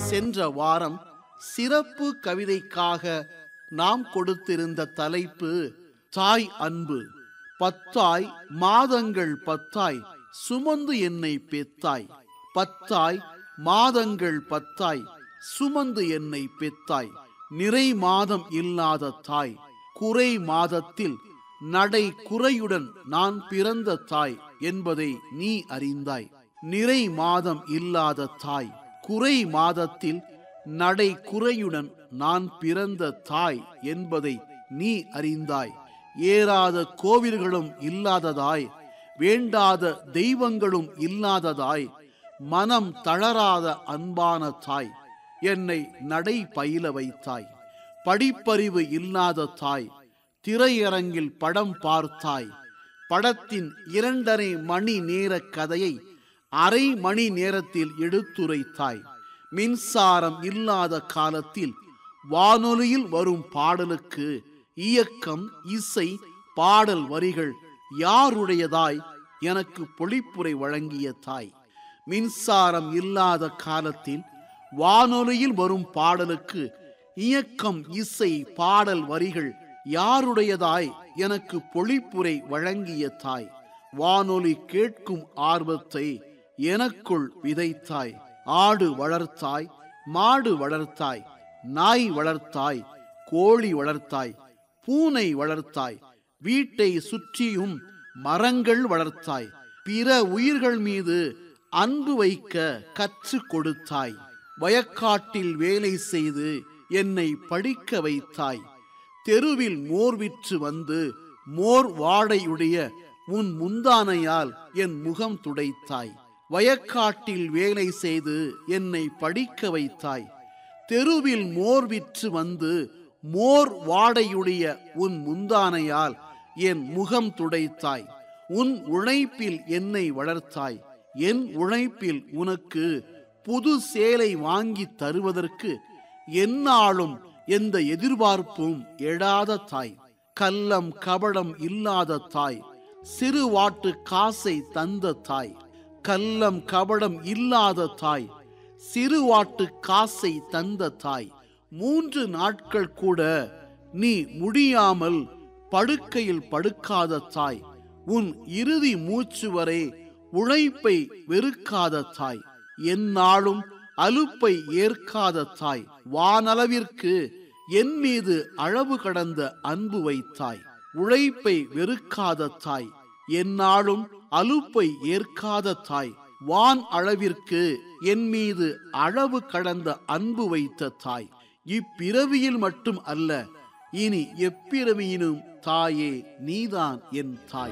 சென்ற வாரம் சிறப்பு கவிதைக்காக நாம் கொடுத்திருந்த தலைப்பு தாய் அன்பு பத்தாய் மாதங்கள் பத்தாய் சுமந்து என்னை பெத்தாய் பத்தாய் மாதங்கள் பத்தாய் சுமந்து என்னை பெத்தாய் நிறை மாதம் இல்லாத தாய் குறை மாதத்தில் நடை குறையுடன் நான் பிறந்த தாய் என்பதை நீ அறிந்தாய் நிறை மாதம் இல்லாத தாய் குறை மாதத்தில் நடை குறையுடன் நான் பிறந்த தாய் என்பதை நீ அறிந்தாய் ஏறாத கோவில்களும் இல்லாததாய் வேண்டாத தெய்வங்களும் இல்லாததாய் மனம் தளராத அன்பான தாய் என்னை நடை பயில வைத்தாய் படிப்பறிவு இல்லாத தாய் திரையரங்கில் படம் பார்த்தாய் படத்தின் இரண்டரை மணி நேர கதையை அரை மணி நேரத்தில் எடுத்துரைத்தாய் மின்சாரம் இல்லாத காலத்தில் வானொலியில் வரும் பாடலுக்கு இயக்கம் இசை பாடல் வரிகள் யாருடையதாய் எனக்கு பொழிப்புரை வழங்கிய தாய் மின்சாரம் இல்லாத காலத்தில் வானொலியில் வரும் பாடலுக்கு இயக்கம் இசை பாடல் வரிகள் யாருடையதாய் எனக்கு பொழிப்புரை வழங்கிய தாய் வானொலி கேட்கும் ஆர்வத்தை எனக்குள் விதைத்தாய் ஆடு வளர்த்தாய் மாடு வளர்த்தாய் நாய் வளர்த்தாய் கோழி வளர்த்தாய் பூனை வளர்த்தாய் வீட்டை சுற்றியும் மரங்கள் வளர்த்தாய் பிற உயிர்கள் மீது அன்பு வைக்க கற்றுக் கொடுத்தாய் வயக்காட்டில் வேலை செய்து என்னை படிக்க வைத்தாய் தெருவில் மோர் விற்று வந்து மோர் வாடையுடைய உன் முந்தானையால் என் முகம் துடைத்தாய் வயக்காட்டில் வேலை செய்து என்னை படிக்க வைத்தாய் தெருவில் மோர் விற்று வந்து மோர் வாடையுடைய உன் முந்தானையால் என் முகம் துடைத்தாய் உன் உழைப்பில் என்னை வளர்த்தாய் என் உழைப்பில் உனக்கு புது சேலை வாங்கி தருவதற்கு எந்நாளும் எந்த எதிர்பார்ப்பும் எழாத தாய் கள்ளம் கபடம் இல்லாத தாய் சிறுவாட்டு காசை தந்த தாய் கள்ளம் கபடம் இல்லாத தாய் சிறுவாட்டு காசை தந்த தாய் மூன்று நாட்கள் கூட நீ முடியாமல் படுக்கையில் படுக்காத தாய் உன் இறுதி மூச்சு வரை உழைப்பை வெறுக்காத தாய் எந்நாளும் அலுப்பை ஏற்காத தாய் வானளவிற்கு என் மீது அளவு கடந்த அன்பு வைத்தாய் உழைப்பை வெறுக்காத தாய் எந்நாளும் அலுப்பை ஏற்காத தாய் வான் அளவிற்கு என் மீது அளவு கடந்த அன்பு வைத்த தாய் இப்பிறவியில் மட்டும் அல்ல இனி எப்பிறவியினும் தாயே நீதான் என் தாய்